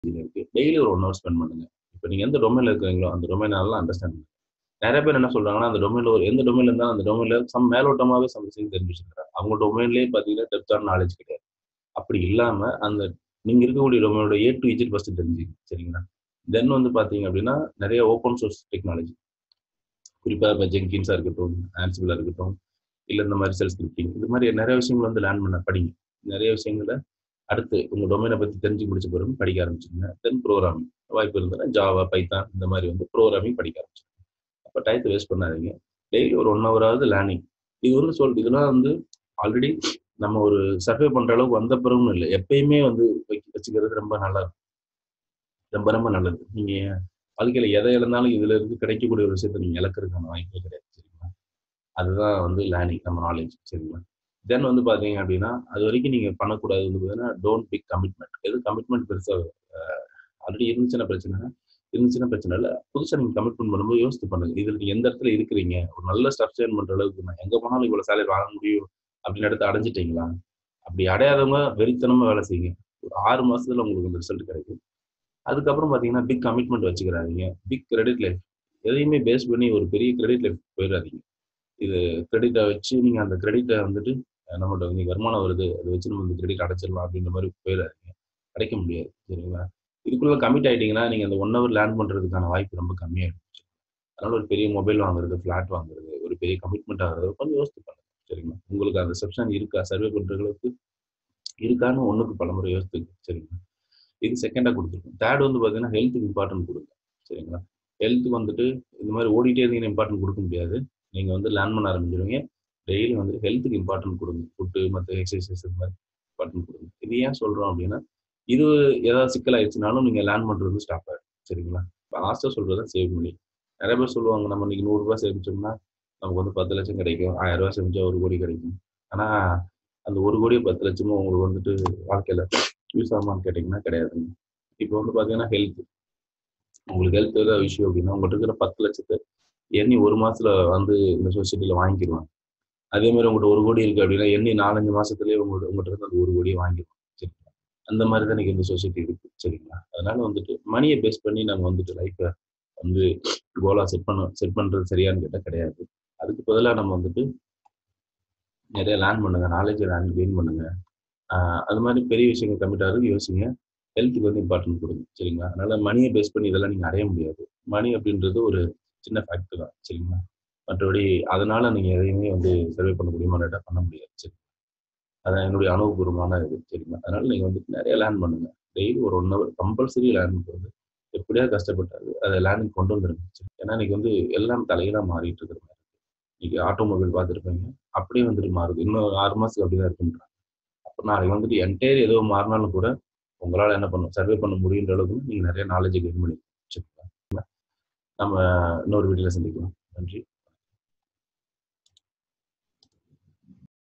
இருக்கு டெய்லி ஒரு one hour spend பண்ணுங்க இப்போ நீங்கள் எந்த டொமைனில் இருக்கிறீங்களோ அந்த டொமைன் நல்லா அண்டர்ஸ்டாண்ட் பண்ணுங்க நிறைய பேர் என்ன சொல்றாங்கன்னா அந்த டொமைனில் ஒரு எந்த டொமைன்ல இருந்தாலும் அந்த டொமைனில் சம் மேலோட்டமாகவே சம் விஷயம் தெரிஞ்சு வச்சிருக்காங்க அவங்க டொமைன்லேயே பார்த்தீங்கன்னா டெப்த்தான நாலேஜ் கிடையாது அப்படி இல்லாமல் அந்த நீங்கள் இருக்கக்கூடிய டொமைனோட ஏ டு இஜிட் ஃபஸ்ட்டு தெரிஞ்சுங்க சரிங்களா தென் வந்து பார்த்தீங்க அப்படின்னா நிறைய ஓப்பன் சோர்ஸ் டெக்னாலஜி குறிப்பாக இப்போ ஜெங்கின்ஸாக இருக்கட்டும் ஆன்சிபிளாக இருக்கட்டும் இல்லை இந்த மாதிரி செல் ஸ்கிரிப்டிங் இது மாதிரி நிறைய விஷயங்கள் வந்து லேர்ன் பண்ண படிங்க நிறைய விஷயங்களை அடுத்து உங்கள் டொமைனை பற்றி தெரிஞ்சு முடிச்ச பிறகு படிக்க ஆரம்பிச்சுங்க தென் ப்ரோக்ராமிங் வாய்ப்பு இருந்ததுன்னா ஜாவா பைத்தான் இந்த மாதிரி வந்து ப்ரோக்ராமிங் படிக்க ஆரம்பிச்சுங்க அப்போ டயத்தை வேஸ்ட் பண்ணாதீங்க டெய்லி ஒரு ஒன் ஹவராவது லேர்னிங் இது வந்து சொல் இதெல்லாம் வந்து ஆல்ரெடி நம்ம ஒரு சர்வே பண்ணுற அளவுக்கு வந்த பிறகும் இல்லை எப்பயுமே வந்து வச்சுக்கிறது ரொம்ப நல்லா இருக்கும் ரொம்ப ரொம்ப நல்லது நீங்கள் வாழ்க்கையில் எதை இழந்தாலும் இதுல இருந்து கிடைக்கக்கூடிய ஒரு விஷயத்த நீங்கள் இழக்கிறதுக்கான வாய்ப்பே கிடையாது சரிங்களா அதுதான் வந்து லேர்னிங் நம்ம நாலேஜ் சரிங்களா தென் வந்து பார்த்தீங்க அப்படின்னா அது வரைக்கும் நீங்கள் பண்ணக்கூடாது வந்து பார்த்தீங்கன்னா டோன்ட் பிக் கமிட்மெண்ட் எது கமிட்மெண்ட் பெருசாக ஆல்ரெடி இருந்துச்சுன்னா பிரச்சனை இருந்துச்சுன்னா பிரச்சனை இல்லை புதுசாக நீங்கள் கமிட்மெண்ட் பண்ணும்போது யோசித்து பண்ணுங்க இதில் நீங்கள் எந்த இடத்துல இருக்கிறீங்க ஒரு நல்ல ஸ்டப் சேன் பண்ணுற அளவுக்கு நான் எங்கே போனாலும் இவ்வளோ சேலரி வாங்க முடியும் அப்படின்னு இடத்த அடைஞ்சிட்டீங்களா அப்படி அடையாதவங்க வெறித்தனமாக வேலை செய்யுங்க ஒரு ஆறு மாசத்துல உங்களுக்கு இந்த ரிசல்ட் கிடைக்கும் அதுக்கப்புறம் பார்த்தீங்கன்னா பிக் கமிட்மெண்ட் வச்சுக்கிறாதீங்க பிக் கிரெடிட் லைஃப் எதையுமே பேஸ் பண்ணி ஒரு பெரிய கிரெடிட் லைஃப் போயிடாதீங்க இது கிரெடிட்டை வச்சு நீங்கள் அந்த கிரெடிட்டை வந்துட்டு நம்மகிட்ட வந்து வருமானம் வருது அதை வச்சு நம்ம இந்த கிரெடிட் அடைச்சிடலாம் அப்படின்ற மாதிரி போயிடாதீங்க அடைக்க முடியாது சரிங்களா இதுக்குள்ள கமிட் ஆகிட்டீங்கன்னா நீங்கள் அந்த ஒன் ஹவர் லேர்ன் பண்ணுறதுக்கான வாய்ப்பு ரொம்ப கம்மியாகிடும் அதனால ஒரு பெரிய மொபைல் வாங்குறது ஃப்ளாட் வாங்குறது ஒரு பெரிய கமிட்மெண்ட் ஆகுறது கொஞ்சம் யோசித்து பண்ணுங்க சரிங்களா உங்களுக்கு அந்த செப்ஷன் இருக்கா சர்வே பண்ணுறவங்களுக்கு இருக்கான்னு ஒன்றுக்கு பலமுறை யோசித்துக்கு சரிங்களா இது செகண்டாக கொடுத்துருக்கோம் தேர்ட் வந்து பார்த்தீங்கன்னா ஹெல்த்துக்கு இம்பார்ட்டன்ட் கொடுங்க சரிங்களா ஹெல்த்துக்கு வந்துட்டு இந்த மாதிரி ஓடிட்டே இருந்தீங்கன்னா இம்பார்ட்டன்ட் கொடுக்க முடியாது நீங்கள் வந்து லேர்ன் பண்ண ஆரம்பிச்சிருவீங்க டெய்லி வந்து ஹெல்த்துக்கு இம்பார்ட்டன்ட் கொடுங்க ஃபுட்டு மற்ற எக்ஸசைசஸ் இது மாதிரி இம்பார்ட்டன்ட் கொடுங்க இது ஏன் சொல்கிறோம் அப்படின்னா இது ஏதாவது சிக்கல் ஆயிடுச்சுனாலும் நீங்கள் லேர்ன் பண்ணுறது ஸ்டாப் ஆகிடும் சரிங்களா லாஸ்ட்டாக சொல்கிறத சேவ் பண்ணி நிறைய பேர் சொல்லுவாங்க நம்ம இன்னைக்கு நூறுரூவா சேமிச்சோம்னா நமக்கு வந்து பத்து லட்சம் கிடைக்கும் ஆயிரம் ரூபாய் சேமிச்சா ஒரு கோடி கிடைக்கும் ஆனால் அந்த ஒரு கோடியோ பத்து லட்சமும் உங்களுக்கு வந்துட்டு வாழ்க்கையில் யூஸ் ஆகுமான்னு கேட்டிங்கன்னா கிடையாதுங்க இப்போ வந்து பார்த்தீங்கன்னா ஹெல்த் உங்களுக்கு ஹெல்த் ஏதாவது விஷயம் அப்படின்னா உங்கள்கிட்ட இருக்கிற பத்து லட்சத்தை எண்ணி ஒரு மாசத்துல வந்து இந்த சொசைட்டியில் வாங்கிடுவாங்க அதே மாதிரி உங்கள்கிட்ட ஒரு கோடி இருக்கு அப்படின்னா எண்ணி நாலஞ்சு மாசத்துலேயே உங்கள்கிட்ட உங்கள்கிட்ட இருந்து அந்த ஒரு கோடியை வாங்கிடுவோம் சரிங்களா அந்த மாதிரி தான் இன்னைக்கு இந்த சொசைட்டி இருக்கு சரிங்களா அதனால வந்துட்டு மணியை பேஸ் பண்ணி நம்ம வந்துட்டு லைஃப்பை வந்து கோலா செட் பண்ண செட் பண்றது சரியான்னு கேட்டால் கிடையாது அதுக்கு பதிலாக நம்ம வந்துட்டு நிறைய லேர்ன் பண்ணுங்க நாலேஜை லேர்ன் கெயின் பண்ணுங்க அது மாதிரி பெரிய விஷயங்கள் கம்மிட் ஆகுது யோசிங்க ஹெல்த்துக்கு வந்து இம்பார்ட்டன்ட் கொடுங்க சரிங்களா அதனால மணியை பேஸ் பண்ணி இதெல்லாம் நீங்கள் அடைய முடியாது மணி அப்படின்றது ஒரு சின்ன ஃபேக்டர் தான் சரிங்களா மற்றபடி அதனால நீங்கள் எதையுமே வந்து சர்வே பண்ண முடியுமா பண்ண முடியாது சரி அதான் என்னுடைய அனுபவபூர்வமான இது சரிங்களா அதனால நீங்கள் வந்துட்டு நிறைய லேர்ன் பண்ணுங்க டெய்லி ஒரு ஒன் ஹவர் கம்பல்சரி லேர்ன் பண்ணுறது எப்படியா கஷ்டப்பட்டாது அதை லேர்னிங் கொண்டு வந்துருங்க சரி ஏன்னா இன்னைக்கு வந்து எல்லாம் தலையெல்லாம் மாறிட்டு இருக்கிற மாதிரி இன்னைக்கு ஆட்டோமொபைல் பார்த்துருப்பீங்க அப்படியே வந்துட்டு மாறுது இன்னும் ஆறு மாதத்துக்கு அப்படிதான் இருக்குன்றாங்க அப்போ நாளைக்கு வந்துட்டு என்டையர் ஏதோ மாறினாலும் கூட உங்களால் என்ன பண்ணும் சர்வே பண்ண முடியுன்ற அளவுக்கு நீங்கள் நிறைய நாலேஜ் கெயின் பண்ணி வச்சுக்கலாம் நம்ம இன்னொரு வீடியோவில் சந்திக்கலாம் நன்றி